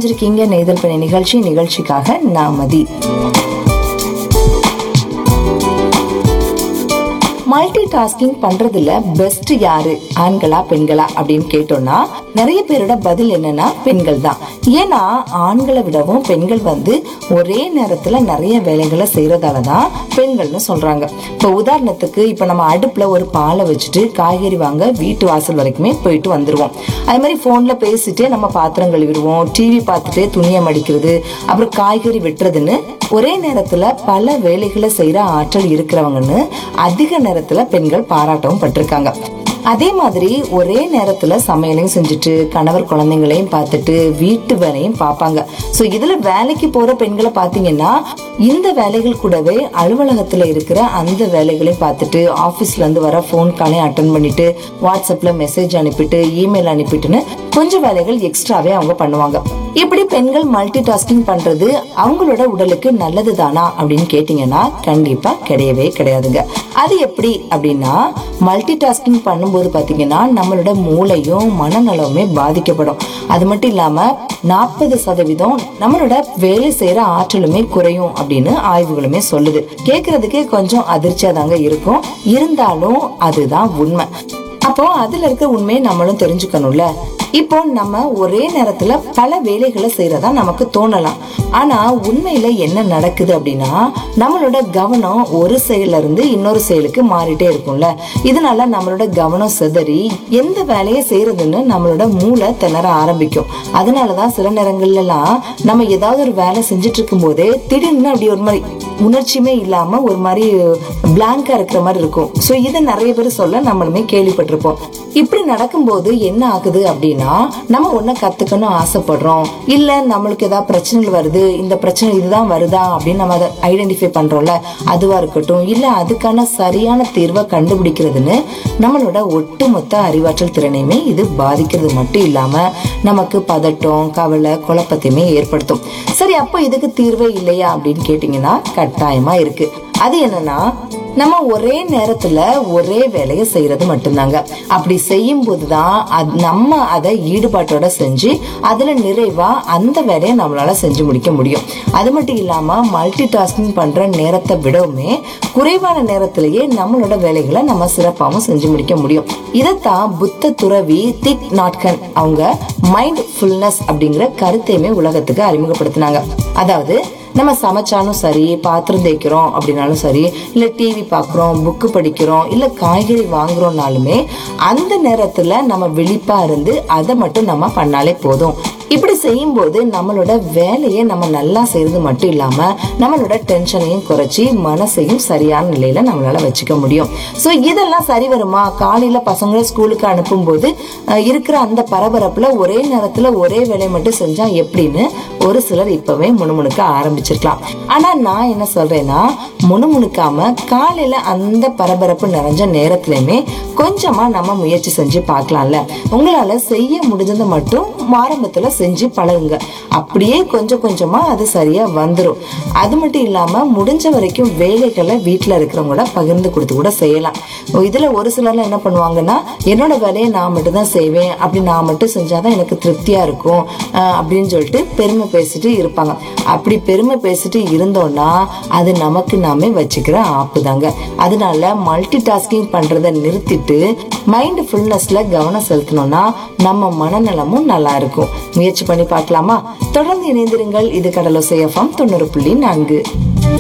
இணைஞ்சிருக்கீங்க நெய்தல் பணி நிகழ்ச்சி நிகழ்ச்சிக்காக நாமதி மல்டி டாஸ்கிங் பண்றதுல பெஸ்ட் யாரு ஆண்களா பெண்களா அப்படின்னு கேட்டோம்னா நிறைய பேரோட பதில் என்னன்னா பெண்கள் தான் ஏன்னா ஆண்களை விடவும் பெண்கள் வந்து ஒரே நேரத்துல நிறைய வேலைகளை செய்யறதால தான் பெண்கள்னு சொல்றாங்க இப்போ உதாரணத்துக்கு இப்போ நம்ம அடுப்புல ஒரு பாலை வச்சுட்டு காய்கறி வாங்க வீட்டு வாசல் வரைக்குமே போயிட்டு வந்துருவோம் அது மாதிரி போன்ல பேசிட்டே நம்ம பாத்திரம் கழுவிடுவோம் டிவி பார்த்துட்டே துணியை மடிக்கிறது அப்புறம் காய்கறி வெட்டுறதுன்னு ஒரே நேரத்துல பல வேலைகளை செய்யற ஆற்றல் இருக்கிறவங்கன்னு அதிக நேரத்துல பெண்கள் பாராட்டவும் பட்டிருக்காங்க அதே மாதிரி ஒரே நேரத்துல சமையலையும் செஞ்சுட்டு கணவர் குழந்தைங்களையும் பார்த்துட்டு வீட்டு வேலையும் பார்ப்பாங்க சோ இதுல வேலைக்கு போற பெண்களை பாத்தீங்கன்னா இந்த வேலைகள் கூடவே அலுவலகத்துல இருக்கிற அந்த வேலைகளையும் பார்த்துட்டு ஆபீஸ்ல இருந்து வர போன் காலையும் அட்டன் பண்ணிட்டு வாட்ஸ்அப்ல மெசேஜ் அனுப்பிட்டு இமெயில் அனுப்பிட்டுன்னு கொஞ்சம் வேலைகள் எக்ஸ்ட்ராவே அவங்க பண்ணுவாங்க இப்படி பெண்கள் மல்டி டாஸ்கிங் பண்றது அவங்களோட உடலுக்கு நல்லது தானா அப்படின்னு கேட்டீங்கன்னா கண்டிப்பா கிடையவே கிடையாதுங்க அது எப்படி அப்படின்னா மல்டி டாஸ்கிங் பண்ணும்போது பாத்தீங்கன்னா நம்மளோட மூளையும் மனநலமுமே பாதிக்கப்படும் அது மட்டும் இல்லாம நாற்பது சதவீதம் நம்மளோட வேலை செய்யற ஆற்றலுமே குறையும் அப்படின்னு ஆய்வுகளுமே சொல்லுது கேக்குறதுக்கே கொஞ்சம் அதிர்ச்சியா தாங்க இருக்கும் இருந்தாலும் அதுதான் உண்மை அப்போ அதுல இருக்க உண்மையை நம்மளும் தெரிஞ்சுக்கணும்ல இப்போ நம்ம ஒரே நேரத்துல பல வேலைகளை செய்யறதா நமக்கு தோணலாம் ஆனா உண்மையில என்ன நடக்குது அப்படின்னா நம்மளோட கவனம் ஒரு செயல்ல இருந்து இன்னொரு செயலுக்கு மாறிட்டே இருக்கும்ல இதனால நம்மளோட கவனம் சிதறி எந்த வேலையை செய்யறதுன்னு நம்மளோட மூளை திணற ஆரம்பிக்கும் அதனாலதான் சில நேரங்கள்ல எல்லாம் நம்ம ஏதாவது ஒரு வேலை செஞ்சுட்டு இருக்கும் போதே திடீர்னு அப்படி ஒரு மாதிரி உணர்ச்சியுமே இல்லாம ஒரு மாதிரி பிளாங்கா இருக்கிற மாதிரி இருக்கும் சோ இதை நிறைய பேர் சொல்ல நம்மளுமே கேள்விப்பட்டிருப்போம் இப்படி நடக்கும்போது என்ன ஆகுது அப்படின்னா நம்ம ஒன்ன கத்துக்கணும் ஆசைப்படுறோம் இல்ல நம்மளுக்கு ஏதாவது பிரச்சனைகள் வருது இந்த பிரச்சனை இதுதான் வருதா அப்படின்னு நம்ம அதை ஐடென்டிஃபை பண்றோம்ல அதுவா இருக்கட்டும் இல்ல அதுக்கான சரியான தீர்வை கண்டுபிடிக்கிறதுன்னு நம்மளோட ஒட்டுமொத்த அறிவாற்றல் திறனையுமே இது பாதிக்கிறது மட்டும் இல்லாம நமக்கு பதட்டம் கவலை குழப்பத்தையுமே ஏற்படுத்தும் சரி அப்போ இதுக்கு தீர்வே இல்லையா அப்படின்னு கேட்டீங்கன்னா கட்டாயமா இருக்கு அது என்னன்னா நம்ம ஒரே நேரத்துல ஒரே வேலையை செய்யறது மட்டும்தாங்க அப்படி செய்யும் போதுதான் அது- நம்ம அதை ஈடுபாட்டோட செஞ்சு அதுல நிறைவா அந்த வேலையை நம்மளால செஞ்சு முடிக்க முடியும் அது மட்டும் இல்லாம மல்டி டாஸ்கிங் பண்ற நேரத்தை விடவுமே குறைவான நேரத்திலேயே நம்மளோட வேலைகளை நம்ம சிறப்பாகவும் செஞ்சு முடிக்க முடியும் இதைத்தான் புத்த துறவி திக் நாட்கன் அவங்க மைண்ட் ஃபுல்னஸ் அப்படிங்கிற கருத்தையுமே உலகத்துக்கு அறிமுகப்படுத்தினாங்க அதாவது நம்ம சமைச்சாலும் சரி பாத்திரம் தேய்க்கிறோம் அப்படின்னாலும் சரி இல்ல டிவி பார்க்குறோம் புக்கு படிக்கிறோம் இல்ல காய்கறி வாங்குறோம்னாலுமே அந்த நேரத்துல நம்ம விழிப்பா இருந்து அதை மட்டும் நம்ம பண்ணாலே போதும் இப்படி செய்யும்போது நம்மளோட வேலையை நம்ம நல்லா செய்யறது மட்டும் இல்லாம நம்மளோட டென்ஷனையும் குறைச்சி மனசையும் சரியான நிலையில நம்மளால வச்சுக்க முடியும் சோ இதெல்லாம் சரி வருமா காலையில பசங்களை ஸ்கூலுக்கு அனுப்பும்போது அஹ், இருக்கிற அந்த பரபரப்புல ஒரே நேரத்துல ஒரே வேலையை மட்டும் செஞ்சா எப்படின்னு ஒரு சிலர் இப்பவே முணுமுணுக்க ஆரம்பிச்சிருக்கலாம் ஆனா நான் என்ன சொல்றேன்னா முணுமுணுக்காம காலையில அந்த பரபரப்பு நிறைஞ்ச நேரத்திலயுமே கொஞ்சமா நம்ம முயற்சி செஞ்சு பார்க்கலாம்ல உங்களால செய்ய முடிஞ்சதை மட்டும் ஆரம்பத்துல செஞ்சு பழகுங்க அப்படியே கொஞ்சம் கொஞ்சமா அது சரியா வந்துரும் அது மட்டும் இல்லாம முடிஞ்ச வரைக்கும் வேலைகளை வீட்டுல இருக்கிறவங்களோட பகிர்ந்து கொடுத்து கூட செய்யலாம் இதுல ஒரு சிலர்லாம் என்ன பண்ணுவாங்கன்னா என்னோட வேலையை நான் மட்டும் தான் செய்வேன் அப்படி நான் மட்டும் செஞ்சாதான் எனக்கு திருப்தியா இருக்கும் அஹ் அப்படின்னு சொல்லிட்டு பெருமை பேசிட்டு இருப்பாங்க அப்படி பெருமை பேசிட்டு இருந்தோம்னா அது நமக்கு நாமே வச்சுக்கிற ஆப்பு தாங்க அதனால மல்டி டாஸ்கிங் பண்றதை நிறுத்திட்டு மைண்ட் ஃபுல்னஸ்ல கவனம் செலுத்தணும்னா நம்ம மனநலமும் நல்லா இருக்கும் முயற்சி பண்ணி பார்க்கலாமா தொடர்ந்து இணைந்திருங்கள் இது கடலோசை எஃப்எம் தொண்ணூறு புள்ளி நான்கு